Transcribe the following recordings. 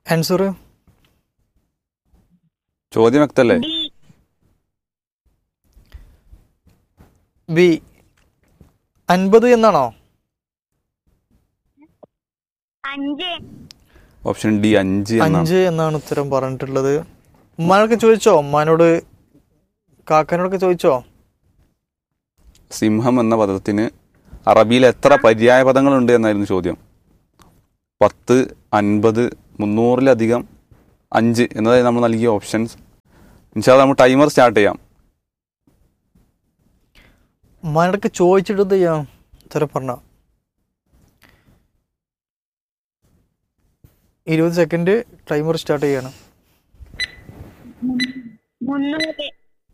Answer ചോദ്യം വ്യക്തല്ലേ D B അൻപത് എന്നാണോ അഞ്ച് ഓപ്ഷൻ ഡി അഞ്ച് എന്നാണ് അഞ്ച് എന്നാണ് ഉത്തരം പറഞ്ഞിട്ടുള്ളത് ഉമ്മാനോടൊക്കെ ചോദിച്ചോ ഉമ്മാനോട് കാക്കനോടൊക്കെ ചോദിച്ചോ സിംഹം എന്ന പദത്തിന് അറബിയിൽ എത്ര പര്യായ പദങ്ങളുണ്ട് എന്നായിരുന്നു ചോദ്യം പത്ത് അൻപത് മുന്നൂറിലധികം അഞ്ച് എന്നതായി നമ്മൾ നൽകിയ ഓപ്ഷൻസ് ഇൻഷാല്ല നമ്മൾ ടൈമർ സ്റ്റാർട്ട് ചെയ്യാം ഉമ്മാനോടൊക്കെ ചോദിച്ചിട്ട് എന്ത് ചെയ്യാം ഉത്തരം പറഞ്ഞ ഇരുപത് സെക്കൻഡ് ടൈമർ സ്റ്റാർട്ട് ചെയ്യാണ് മുന്നൂറ്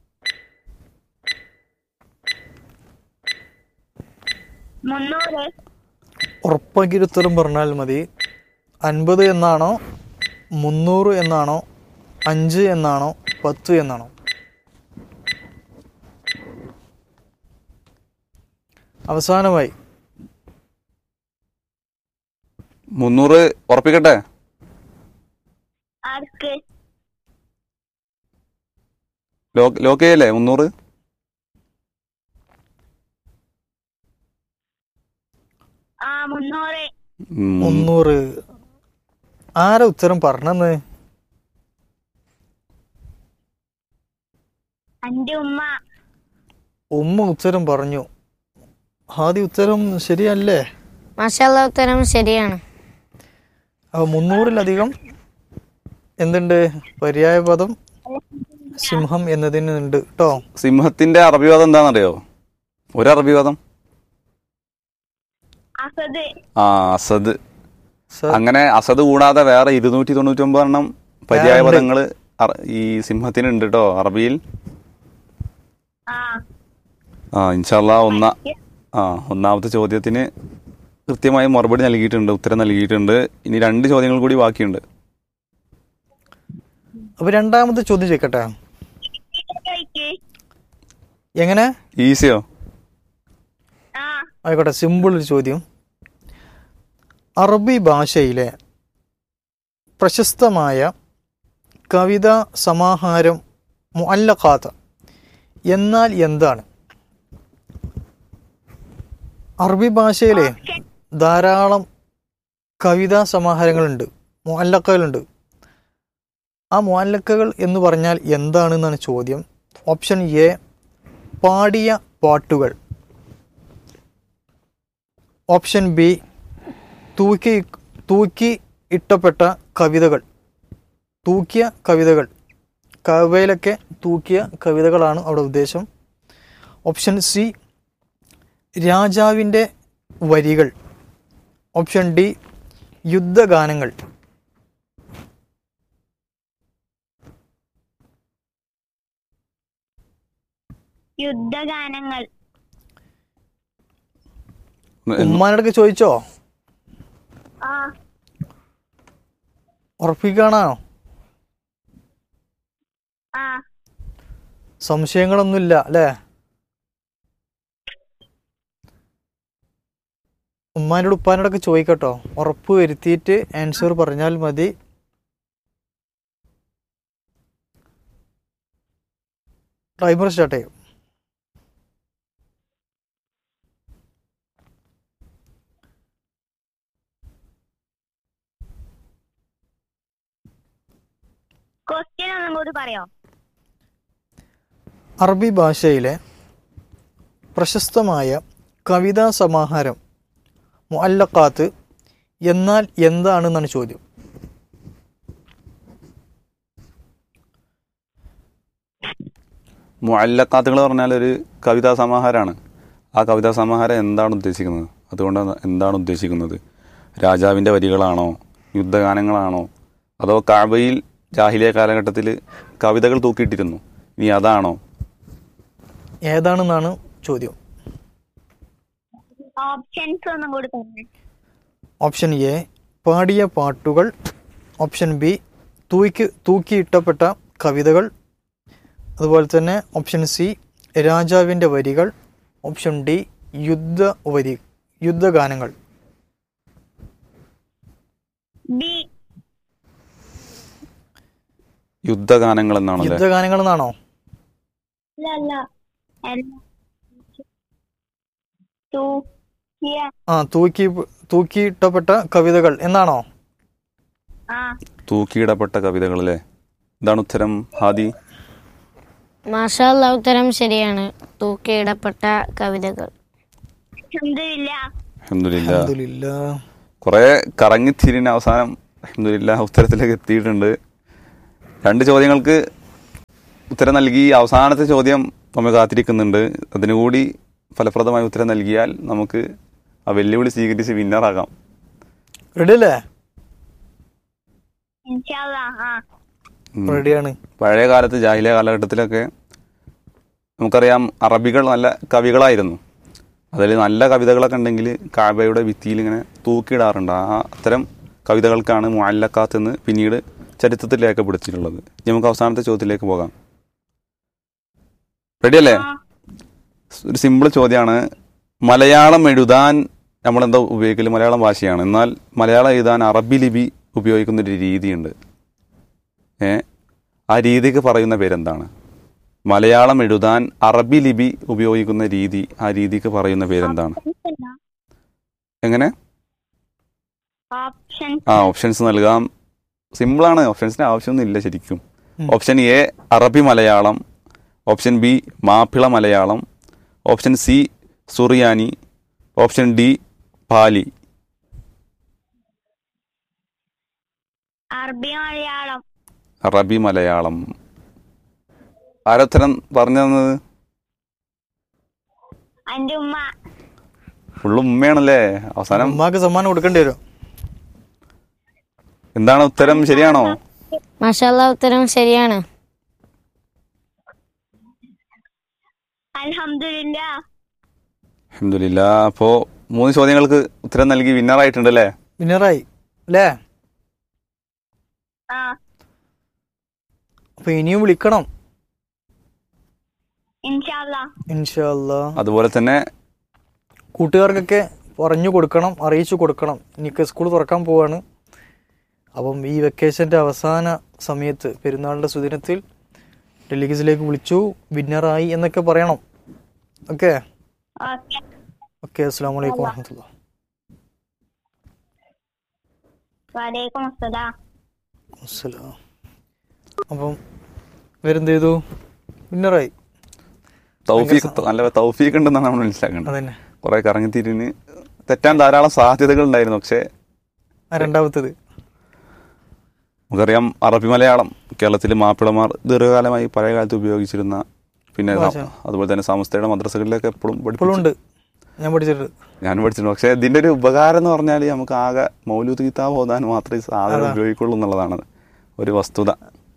മുന്നൂറ് ഉറപ്പാക്കിയൊരു ഉത്തരം പറഞ്ഞാൽ മതി അൻപത് എന്നാണോ മുന്നൂറ് എന്നാണോ അഞ്ച് എന്നാണോ പത്ത് എന്നാണോ അവസാനമായി മുന്നൂറ് ഉറപ്പിക്കട്ടെ ആർക്ക് ലോക്ക് ലോക്ക് ചെയ്യല്ലേ മുന്നൂറ് ആ മുന്നൂറ് ഉം, മുന്നൂറ് ആരാ ഉത്തരം പറഞ്ഞെന്ന് അന്റെ ഉമ്മ ഉമ്മ ഉത്തരം പറഞ്ഞു ആദ്യ ഉത്തരം ശരിയല്ലേ മാഷാല്ല ഉത്തരം ശരിയാണ് അപ്പൊ മുന്നൂറിലധികം എന്തുണ്ട് പര്യായ പദം സിംഹം എന്നതിന് ഉണ്ട് കേട്ടോ സിംഹത്തിന്റെ അറബി പദം എന്താണെന്നറിയോ ഒരു അറബി പദം അസദ് ആ അസദ് സർ അങ്ങനെ അസദ് കൂടാതെ വേറെ ഇരുന്നൂറ്റി തൊണ്ണൂറ്റി ഒമ്പത് എണ്ണം പര്യായ വേറെ ഉണ്ട്. പദങ്ങള് അറ- ഈ സിംഹത്തിന് ഉണ്ട് കേട്ടോ അറബിയിൽ ആ ആ ഇൻഷാല്ല ഒന്ന ആ ഒന്നാമത്തെ ചോദ്യത്തിന് കൃത്യമായി മറുപടി നൽകിയിട്ടുണ്ട് ഉത്തരം നൽകിയിട്ടുണ്ട് ഇനി രണ്ട് ചോദ്യങ്ങൾ കൂടി ബാക്കിയുണ്ട് അപ്പൊ രണ്ടാമത്തെ ചോദ്യം ചോദിക്കട്ടെ ചോദിക്ക് എങ്ങനെ ഈസിയോ ആ ആയിക്കോട്ടെ സിമ്പിൾ ഒരു ചോദ്യം അറബി ഭാഷയിലെ പ്രശസ്തമായ കവിതാ സമാഹാരം മുഅല്ലഖാത്ത് എന്നാൽ എന്താണ് അറബി ഭാഷയിലെ ധാരാളം കവിതാ സമാഹാരങ്ങളുണ്ട് മുഅല്ലക്കകളുണ്ട് ആ മുഅല്ലക്കകൾ എന്ന് പറഞ്ഞാൽ എന്താണെന്നാണ് ചോദ്യം ഓപ്ഷൻ എ പാടിയ പാട്ടുകൾ ഓപ്ഷൻ ബി തൂക്കി തൂക്കി ഇട്ടപ്പെട്ട കവിതകൾ തൂക്കിയ കവിതകൾ കവയിലൊക്കെ തൂക്കിയ കവിതകളാണ് അവിടെ ഉദ്ദേശം ഓപ്ഷൻ സി രാജാവിൻ്റെ വരികൾ ഓപ്ഷൻ ഡി യുദ്ധഗാനങ്ങൾ യുദ്ധഗാനങ്ങൾ ഉമ്മാനോടൊക്കെ ചോദിച്ചോ ആ ഉറപ്പിക്കാണോ ആ സംശയങ്ങളൊന്നുമില്ല അല്ലേ ഉമ്മാനോട് ഉപ്പാനോടൊക്കെ ചോദിക്കട്ടോ ഉറപ്പ് വരുത്തിയിട്ട് ആൻസർ പറഞ്ഞാൽ മതി ടൈമർ സ്റ്റാർട്ട് ചെയ്യും ക്വസ്റ്റ്യൻ ഒന്നും കൂടി പറയോ അറബി ഭാഷയിലെ പ്രശസ്തമായ കവിതാ സമാഹാരം മുഅല്ലഖാത്ത് എന്നാൽ എന്താണെന്നാണ് ചോദ്യം മുഅല്ലക്കാത്തുകൾ പറഞ്ഞാൽ ഒരു കവിതാ സമാഹാരമാണ് ആ കവിതാ സമാഹാരം എന്താണ് ഉദ്ദേശിക്കുന്നത് അതുകൊണ്ട് എന്താണ് ഉദ്ദേശിക്കുന്നത് രാജാവിൻ്റെ വരികളാണോ യുദ്ധഗാനങ്ങളാണോ അതോ കാബയിൽ ജാഹിലിയ കാലഘട്ടത്തിൽ കവിതകൾ തൂക്കിയിട്ടിരുന്നു ഇനി അതാണോ ഏതാണെന്നാണ് ചോദ്യം ഓപ്ഷൻസ് ഒന്നും കൂടി തന്നെ ഓപ്ഷൻ എ പാടിയ പാട്ടുകൾ ഓപ്ഷൻ ബി തൂക്കി തൂക്കിയിട്ടപ്പെട്ട കവിതകൾ അതുപോലെ തന്നെ ഓപ്ഷൻ സി രാജാവിൻ്റെ വരികൾ ഓപ്ഷൻ ഡി യുദ്ധ വരി യുദ്ധഗാനങ്ങൾ ബി യുദ്ധഗാനങ്ങൾ എന്നാണല്ലേ യുദ്ധഗാനങ്ങൾ എന്നാണോ അല്ല അല്ല അല്ല തൂക്കിയ ആ തൂക്കി തൂക്കിയിട്ടപ്പെട്ട കവിതകൾ എന്നാണോ ആ തൂക്കിയിടപ്പെട്ട കവിതകൾ അല്ലേ ഇതാണ് ഉത്തരം ഹാദി മാഷാല്ല ഉത്തരം ശരിയാണ് തൂക്കിയിടപ്പെട്ട കവിതകൾ അൽഹംദുലില്ലാ അഹമ്മദില്ല അൽഹംദുലില്ലാ. കുറെ കറങ്ങിത്തിരിഞ്ഞ അവസാനം അഹമ്മദില്ല ഉത്തരത്തിലേക്ക് എത്തിയിട്ടുണ്ട് രണ്ട് ചോദ്യങ്ങൾക്ക് ഉത്തരം നൽകി അവസാനത്തെ ചോദ്യം നമ്മെ കാത്തിരിക്കുന്നുണ്ട് അതിനുകൂടി ഫലപ്രദമായ ഉത്തരം നൽകിയാൽ നമുക്ക് ആ വെല്ലുവിളി സ്വീകരിച്ച് വിന്നറാകാം റെഡി അല്ലേ ഇൻഷാല്ലാ ആ ഉം. റെഡിയാണ് പഴയ കാലത്ത് ജാഹിലിയ കാലഘട്ടത്തിലൊക്കെ നമുക്കറിയാം അറബികൾ നല്ല കവികളായിരുന്നു അതിൽ നല്ല കവിതകളൊക്കെ ഉണ്ടെങ്കിൽ കാബയുടെ ഭിത്തിയിൽ ഇങ്ങനെ തൂക്കിയിടാറുണ്ട് ആ അത്തരം കവിതകൾക്കാണ് മുഅല്ലക്കാത്ത് എന്ന് പിന്നീട് ചരിത്രത്തിൽ രേഖപ്പെടുത്തിയിട്ടുള്ളത് ഇനി നമുക്ക് അവസാനത്തെ ചോദ്യത്തിലേക്ക് പോകാം റെഡിയല്ലേ ആ ഒരു സിമ്പിൾ ചോദ്യമാണ് മലയാളം എഴുതാൻ നമ്മളെന്താ ഉപയോഗിക്കൽ മലയാളം ഭാഷയാണ് എന്നാൽ മലയാളം എഴുതാൻ അറബി ലിപി ഉപയോഗിക്കുന്ന ഒരു രീതിയുണ്ട് ഏ ആ രീതിക്ക് പറയുന്ന പേരെന്താണ് മലയാളം എഴുതാൻ അറബി ലിപി ഉപയോഗിക്കുന്ന രീതി ആ രീതിക്ക് പറയുന്ന പേരെന്താണ് എങ്ങനെ ഓപ്ഷൻ ആ ഓപ്ഷൻസ് നൽകാം സിമ്പിളാണ് ഓപ്ഷൻസിന് ആവശ്യമൊന്നും ഇല്ല ശരിക്കും ഉം. Option A Arabi Malayalam option B Mappila Malayalam option C Suriyani option D Pali Arabi Malayalam അറബി മലയാളം ആരോത്തരം പറഞ്ഞു തന്നത് എന്റെ ഉമ്മ ഫുള്ളും ഉമ്മയാണല്ലേ അവസാനം ഉമ്മാക്ക് സമ്മാനം കൊടുക്കേണ്ടി വരും എന്താണ് ഉത്തരം ശരിയാണോ മാഷാല്ല ഉത്തരം ശരിയാണ് അൽഹംദുലില്ലാ അഹമ്മദില്ല അപ്പോൾ മൂന്ന് ചോദ്യങ്ങൾക്ക് ഉത്തരം നൽകി വിന്നറായിട്ടുണ്ട് അല്ലേ വിന്നറായി അല്ലേ ആ അപ്പൊ ഇനിയും വിളിക്കണം ഇൻഷാല്ലാ ഇൻഷാല്ലാ അതുപോലെ തന്നെ കൂട്ടുകാർക്കൊക്കെ പറഞ്ഞു കൊടുക്കണം അറിയിച്ചു കൊടുക്കണം എനിക്ക് സ്കൂൾ തുറക്കാൻ പോവാണ് അപ്പം ഈ വെക്കേഷൻ്റെ അവസാന സമയത്ത് പെരുന്നാളിൻ്റെ സുദിനത്തിൽ ഡെലിഗസിലേക്ക് വിളിച്ചു വിന്നറായി എന്നൊക്കെ പറയണം ഓക്കെ ഓക്കെ ഓക്കെ അസ്സാം വലൈക്കും വാഹമത്തുള്ള വലൈക്കും അസ്സലാം അസ്സലാം അപ്പം ഇവരെന്ത് ചെയ്തു വിന്നറായി തൗഫീഖ് നല്ല തൗഫീഖ് ഉണ്ടെന്നാണ് നമ്മൾ മനസ്സിലാക്കേണ്ടത് അതന്നെ കുറെ കറങ്ങിത്തിരിഞ്ഞ് തെറ്റാൻ ധാരാളം സാധ്യതകൾ ഉണ്ടായിരുന്നു പക്ഷേ ആ രണ്ടാമത്തേത് നമുക്കറിയാം അറബി മലയാളം കേരളത്തിലെ മാപ്പിളമാർ ദീർഘകാലമായി പഴയ കാലത്ത് ഉപയോഗിച്ചിരുന്ന പിന്നെ ഭാഷ. അതുപോലെ തന്നെ സമസ്തയുടെ മദ്രസകളിലൊക്കെ എപ്പോഴും ഇപ്പോഴും ഉണ്ട് ഞാൻ പഠിച്ചിട്ടുണ്ട് ഞാൻ പഠിച്ചിട്ടുണ്ട് പക്ഷേ ഇതിന്റെ ഒരു ഉപകാരം എന്ന് പറഞ്ഞാൽ നമുക്ക് ആകെ മൗലൂദ് കിതാബ് ഓതാൻ മാത്രമേ ഈ സാധനം അതാ. ഉപയോഗിക്കുള്ളൂ എന്നുള്ളതാണ് ഒരു വസ്തുത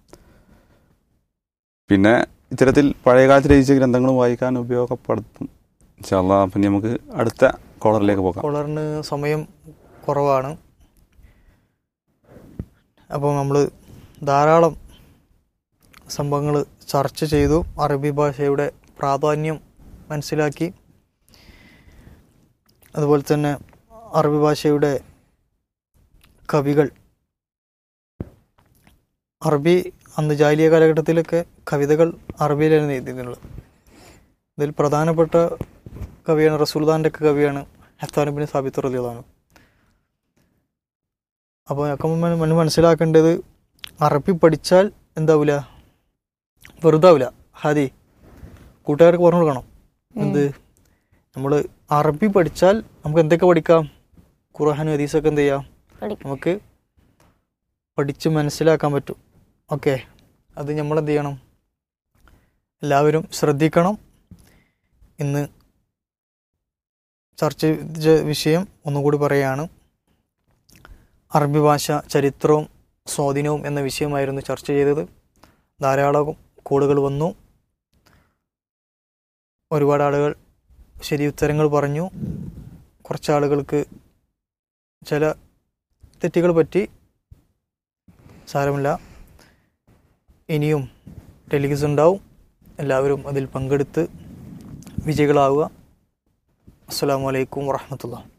പിന്നെ ഇത്തരത്തിൽ പഴയ കാലത്ത് രചിച്ച ഗ്രന്ഥങ്ങളും വായിക്കാൻ ഉപയോഗപ്പെടുത്തും ഇൻഷാല്ലാ പിന്നെ നമുക്ക് അടുത്ത കോളറിലേക്ക് പോകാം കോളറിന് സമയം കുറവാണ് അപ്പോൾ നമ്മൾ ധാരാളം സംഭവങ്ങൾ ചർച്ച ചെയ്തു അറബി ഭാഷയുടെ പ്രാധാന്യം മനസ്സിലാക്കി അതുപോലെ തന്നെ അറബി ഭാഷയുടെ കവികൾ അറബി അന്ന് ജാലിയ കാലഘട്ടത്തിലൊക്കെ കവിതകൾ അറബിയിലായിരുന്നു എഴുതിയിരുന്നത് ഇതിൽ പ്രധാനപ്പെട്ട കവിയാണ് റസൂൽദാൻ്റെ ഒക്കെ കവിയാണ് ഹത്താനുബിന് സാബിത്ത് റലിയതാണ് അപ്പോൾ ഒക്കെ നമ്മൾ മനസ്സിലാക്കേണ്ടത് അറബി പഠിച്ചാൽ എന്താവില്ല വെറുതാവില്ല ഹാദി കൂട്ടുകാർക്ക് പറഞ്ഞു കൊടുക്കണം എന്ത് നമ്മൾ അറബി പഠിച്ചാൽ നമുക്ക് എന്തൊക്കെ പഠിക്കാം ഖുർഹാൻ ഹദീസൊക്കെ എന്ത് ചെയ്യാം പഠിക്കാം നമുക്ക് പഠിച്ച് മനസ്സിലാക്കാൻ പറ്റും ഓക്കെ അത് നമ്മൾ എന്ത് ചെയ്യണം എല്ലാവരും ശ്രദ്ധിക്കണം ഇന്ന് ചർച്ച ചെയ്ത വിഷയം ഒന്നുകൂടി പറയുകയാണ് അറബി ഭാഷ ചരിത്രവും സ്വാധീനവും എന്ന വിഷയമായിരുന്നു ചർച്ച ചെയ്തത് ധാരാളം കോളുകൾ വന്നു ഒരുപാട് ആളുകൾ ശരി ഉത്തരങ്ങൾ പറഞ്ഞു കുറച്ച് ആളുകൾക്ക് ചില തെറ്റുകൾ പറ്റി സാരമില്ല ഇനിയും ടെലിഗസ് ഉണ്ടാവും എല്ലാവരും അതിൽ പങ്കെടുത്ത് വിജയികളാവുക അസ്സാം വലൈക്കും വാഹമത്തുള്ള